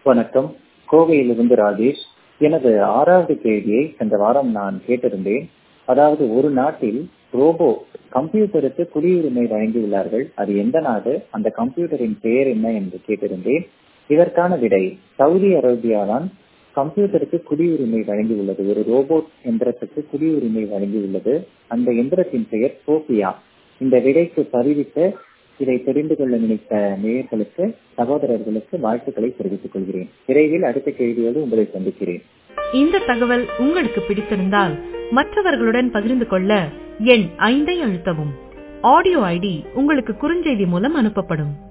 வணக்கம் கோவையிலிருந்து ராஜேஷ் எனது ஆறாவது கேள்வியை சென்ற வாரம் நான் கேட்டிருந்தேன் அதாவது ஒரு நாட்டில் ரோபோ கம்ப்யூட்டருக்கு குடியுரிமை வழங்கியுள்ளார்கள் அது எந்த நாடு அந்த கம்ப்யூட்டரின் பெயர் என்ன என்று கேட்டிருந்தேன் இதற்கான விடை சவுதி அரேபியாதான் கம்ப்யூட்டருக்கு குடியுரிமை வழங்கியுள்ளது ஒரு ரோபோட் எந்திரத்துக்கு குடியுரிமை வழங்கியுள்ளது அந்த எந்திரத்தின் பெயர் சோபியா இந்த விடைக்கு பதிவிட்ட இதை தெரிந்து கொள்ள நினைத்த நேயர்களுக்கு சகோதரர்களுக்கு வாழ்த்துக்களை தெரிவித்துக் கொள்கிறேன் விரைவில் அடுத்த கேள்வியோடு உங்களை சந்திக்கிறேன் இந்த தகவல் உங்களுக்கு பிடித்திருந்தால் மற்றவர்களுடன் பகிர்ந்து கொள்ள எண் ஐந்தை அழுத்தவும் ஆடியோ ஐடி உங்களுக்கு குறுஞ்செய்தி மூலம் அனுப்பப்படும்